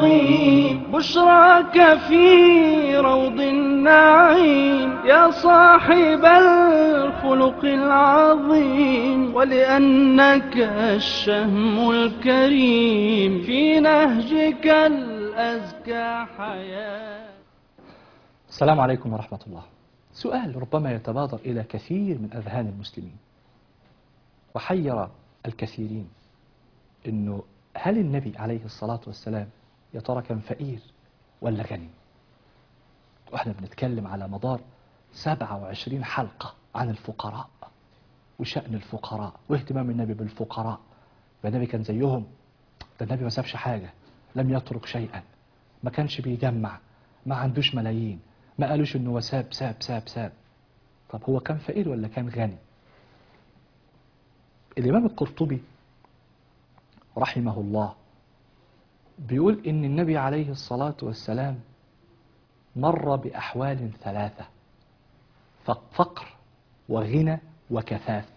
العظيم بشراك في روض النعيم يا صاحب الخلق العظيم ولأنك الشهم الكريم في نهجك الأزكى حياة السلام عليكم ورحمة الله سؤال ربما يتبادر إلى كثير من أذهان المسلمين وحير الكثيرين أنه هل النبي عليه الصلاة والسلام يا ترى كان فقير ولا غني وإحنا بنتكلم على مدار 27 حلقة عن الفقراء وشأن الفقراء واهتمام النبي بالفقراء النبي كان زيهم ده النبي ما سابش حاجة لم يترك شيئا ما كانش بيجمع ما عندوش ملايين ما قالوش انه هو ساب ساب ساب ساب طب هو كان فقير ولا كان غني الامام القرطبي رحمه الله بيقول ان النبي عليه الصلاة والسلام مر بأحوال ثلاثة فقر وغنى وكفاف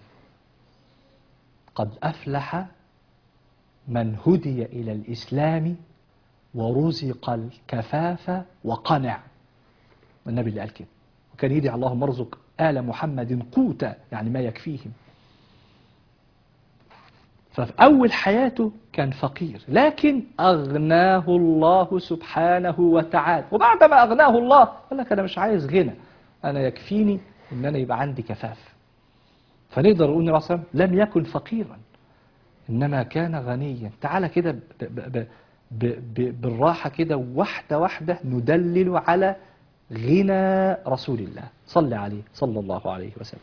قد أفلح من هدي إلى الإسلام ورزق الكفاف وقنع النبي اللي قال كده وكان يدعي اللهم ارزق آل محمد قوتا يعني ما يكفيهم ففي أول حياته كان فقير لكن أغناه الله سبحانه وتعالى وبعد ما أغناه الله قال لك أنا مش عايز غنى أنا يكفيني إن أنا يبقى عندي كفاف فنقدر نقول النبي صلى الله عليه وسلم لم يكن فقيرا إنما كان غنيا تعالى كده ب- ب- ب- ب- ب- بالراحة كده واحدة واحدة ندلل على غنى رسول الله صلى عليه صلى الله عليه وسلم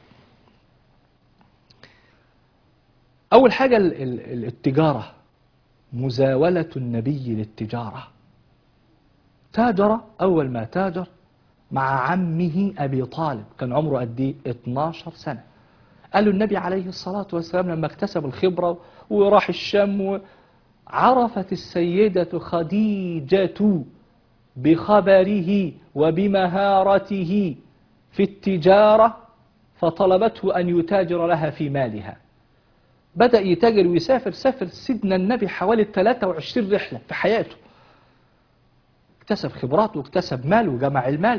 أول حاجة ال- ال- التجارة مزاولة النبي للتجارة تاجر أول ما تاجر مع عمه أبي طالب كان عمره قد إيه 12 سنة قالوا النبي عليه الصلاة والسلام لما اكتسب الخبرة وراح الشام عرفت السيدة خديجة بخبره وبمهارته في التجارة فطلبته أن يتاجر لها في مالها بدأ يتاجر ويسافر سافر سيدنا النبي حوالي 23 رحلة في حياته اكتسب خبرات واكتسب مال وجمع المال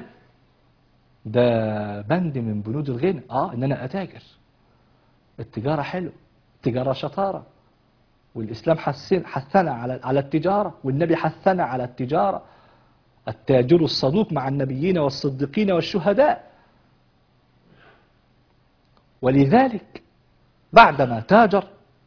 ده بند من بنود الغنى اه ان انا اتاجر التجارة حلو التجارة شطارة والإسلام حسن حثنا على على التجارة والنبي حثنا على التجارة التاجر الصدوق مع النبيين والصديقين والشهداء ولذلك بعدما تاجر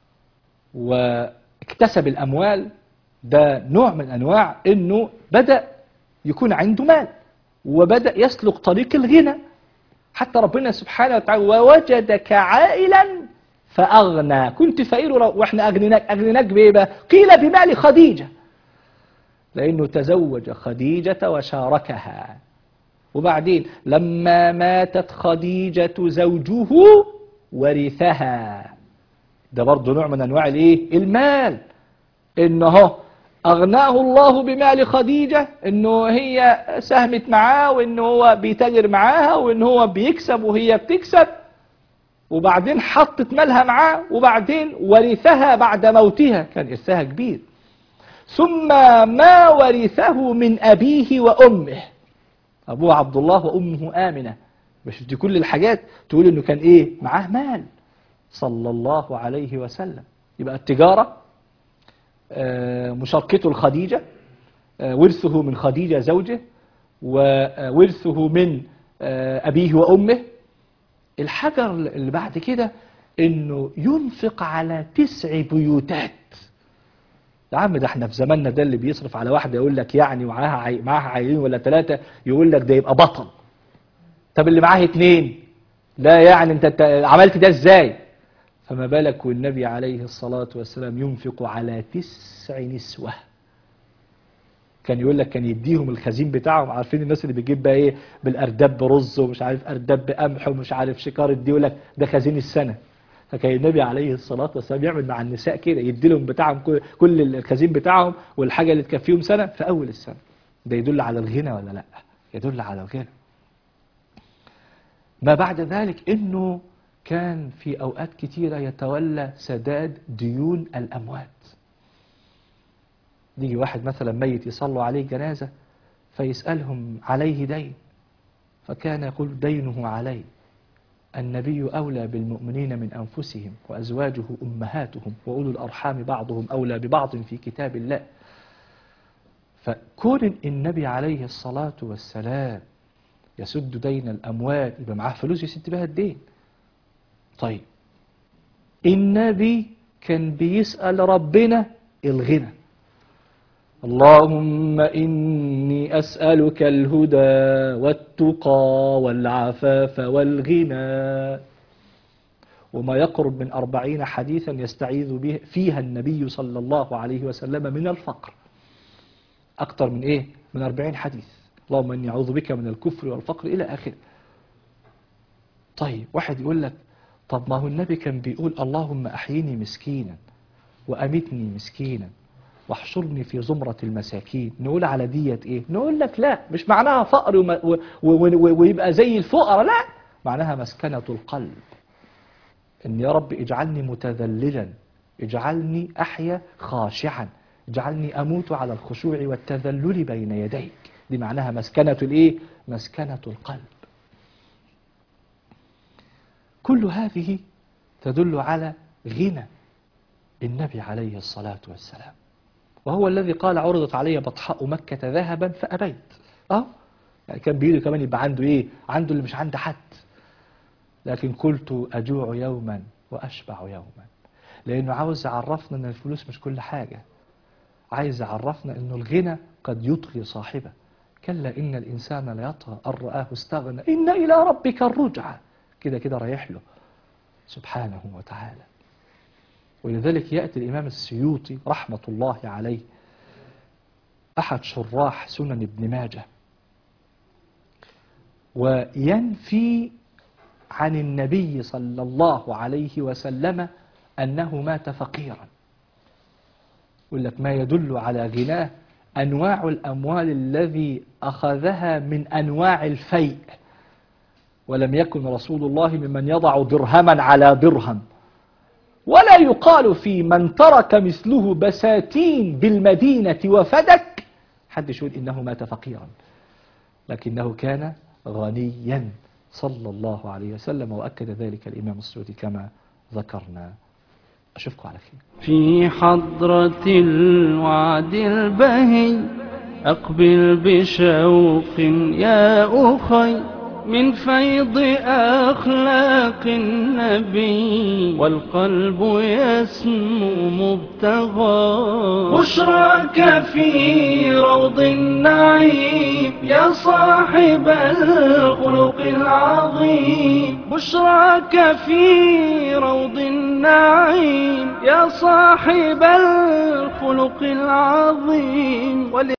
واكتسب الأموال ده نوع من أنواع أنه بدأ يكون عنده مال وبدأ يسلك طريق الغنى حتى ربنا سبحانه وتعالى ووجدك عائلا فأغنى كنت فقير وإحنا أغنيناك أغنيناك بإيه بقى قيل بمال خديجة لأنه تزوج خديجة وشاركها وبعدين لما ماتت خديجة زوجه ورثها ده برضه نوع من أنواع الإيه المال إنه أغناه الله بمال خديجة إنه هي ساهمت معاه وإنه هو بيتاجر معاها وإنه هو بيكسب وهي بتكسب وبعدين حطت مالها معاه وبعدين ورثها بعد موتها كان إرثها كبير ثم ما ورثه من أبيه وأمه أبوه عبد الله وأمه آمنة مش دي كل الحاجات تقول إنه كان إيه معاه مال صلى الله عليه وسلم يبقى التجارة آه، مشاركته لخديجة آه، ورثه من خديجة زوجه وورثه من آه، أبيه وأمه الحجر اللي بعد كده انه ينفق على تسع بيوتات يا عم ده احنا في زماننا ده اللي بيصرف على واحده يقول لك يعني ومعاها عي... معاها عيلين ولا ثلاثه يقول لك ده يبقى بطل طب اللي معاه اتنين لا يعني انت انت عملت ده ازاي فما بالك والنبي عليه الصلاه والسلام ينفق على تسع نسوه كان يقول لك كان يديهم الخزين بتاعهم عارفين الناس اللي بيجيب بقى ايه بالارداب برز ومش عارف ارداب بقمح ومش عارف شكارة دي يقول لك ده خزين السنه فكان النبي عليه الصلاه والسلام يعمل مع النساء كده يدي لهم بتاعهم كل- كل الخزين بتاعهم والحاجه اللي تكفيهم سنه في اول السنه ده يدل على الغنى ولا لا يدل على الغنى ما بعد ذلك انه كان في اوقات كتيره يتولى سداد ديون الاموات يجي واحد مثلا ميت يصلوا عليه جنازة فيسألهم عليه دين فكان يقول دينه علي النبي أولى بالمؤمنين من أنفسهم وأزواجه أمهاتهم وأولو الأرحام بعضهم أولى ببعض في كتاب الله فكون النبي عليه الصلاة والسلام يسد دين الأموال يبقى معاه فلوس يسد بها الدين طيب النبي كان بيسأل ربنا الغنى اللهم إني أسألك الهدى والتقى والعفاف والغنى وما يقرب من أربعين حديثا يستعيذ به فيها النبي صلى الله عليه وسلم من الفقر أكثر من إيه؟ من أربعين حديث اللهم إني أعوذ بك من الكفر والفقر إلى آخره طيب واحد يقول لك طب ما هو النبي كان بيقول اللهم أحيني مسكينا وأمتني مسكينا واحشرني في زمرة المساكين نقول على ديت ايه نقول لك لا مش معناها فقر وما- و- و- و- ويبقى زي الفقراء لا معناها مسكنة القلب ان يا رب اجعلني متذللا اجعلني احيا خاشعا اجعلني اموت على الخشوع والتذلل بين يديك دي معناها مسكنة الايه مسكنة القلب كل هذه تدل على غنى النبي عليه الصلاة والسلام وهو الذي قال عرضت علي بطحاء مكة ذهبا فأبيت اه يعني كان بيقول كمان يبقى عنده ايه عنده اللي مش عند حد لكن قلت أجوع يوما وأشبع يوما لأنه عاوز يعرفنا أن الفلوس مش كل حاجة عايز يعرفنا أنه الغنى قد يطغي صاحبه كلا إن الإنسان ليطغى أن رآه استغنى إن إلى ربك الرجعى كده كده رايح له سبحانه وتعالى ولذلك يأتي الإمام السيوطي رحمة الله عليه أحد شراح سنن ابن ماجه وينفي عن النبي صلى الله عليه وسلم أنه مات فقيرا يقول لك ما يدل على غناه أنواع الأموال الذي أخذها من أنواع الفيء ولم يكن رسول الله ممن يضع درهما على درهم ولا يقال في من ترك مثله بساتين بالمدينة وفدك حد يقول إنه مات فقيرا لكنه كان غنيا صلى الله عليه وسلم وأكد ذلك الإمام السعودي كما ذكرنا أشوفكم على خير في حضرة الوعد البهي أقبل بشوق يا أخي من فيض أخلاق النبي والقلب يسمو مبتغى بشراك في روض النعيم يا صاحب الخلق العظيم بشراك في روض النعيم يا صاحب الخلق العظيم